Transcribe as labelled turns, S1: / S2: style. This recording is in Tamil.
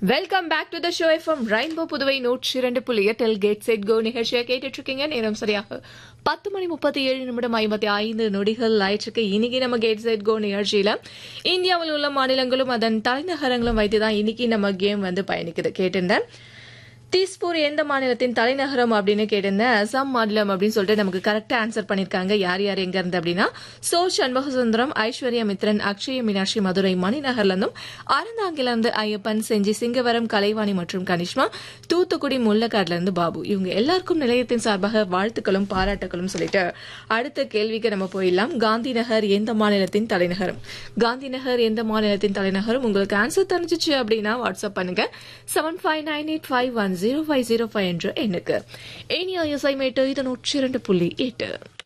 S1: welcome back to the show FM rainbow Puduvai நூற்றி இரண்டு புள்ளி எட்டில் கேட் செட் கோ நிகழ்ச்சியை கேட்டுட்டு இருக்கீங்க நேரம் சரியாக பத்து மணி முப்பத்தி ஏழு நிமிடம் ஐம்பத்தி ஐந்து நொடிகள் ஆயிற்றுக்கு இன்னைக்கு நம்ம கேட் செட் கோ நிகழ்ச்சியில இந்தியாவில் உள்ள மாநிலங்களும் அதன் தலைநகரங்களும் வைத்து தான் இன்னைக்கு நம்ம கேம் வந்து பயணிக்குது கேட்டிருந்தேன் தீஸ்பூர் எந்த மாநிலத்தின் தலைநகரம் அப்படின்னு கேட்டிருந்தேன் அசாம் மாநிலம் அப்படின்னு சொல்லிட்டு நமக்கு கரெக்டா ஆன்சர் பண்ணிருக்காங்க யார் யார் எங்க இருந்து அப்படின்னா சோ சண்முகசுந்தரம் ஐஸ்வர்யா மித்ரன் அக்ஷய மீனாட்சி மதுரை மணிநகர்ல இருந்தும் அறந்தாங்கில இருந்து ஐயப்பன் செஞ்சி சிங்கவரம் கலைவாணி மற்றும் கனிஷ்மா தூத்துக்குடி முள்ளக்காடுல இருந்து பாபு இவங்க எல்லாருக்கும் நிலையத்தின் சார்பாக வாழ்த்துக்களும் பாராட்டுகளும் சொல்லிட்டு அடுத்த கேள்விக்கு நம்ம போயிடலாம் காந்தி நகர் எந்த மாநிலத்தின் தலைநகரம் காந்தி நகர் எந்த மாநிலத்தின் தலைநகரம் உங்களுக்கு ஆன்சர் தெரிஞ்சிச்சு அப்படின்னா வாட்ஸ்அப் பண்ணுங்க seven five nine eight five one zero five zero five என்ற எண்ணுக்கு ஏனியா இசை மேட்டு இது நூற்றி இரண்டு புள்ளி எட்டு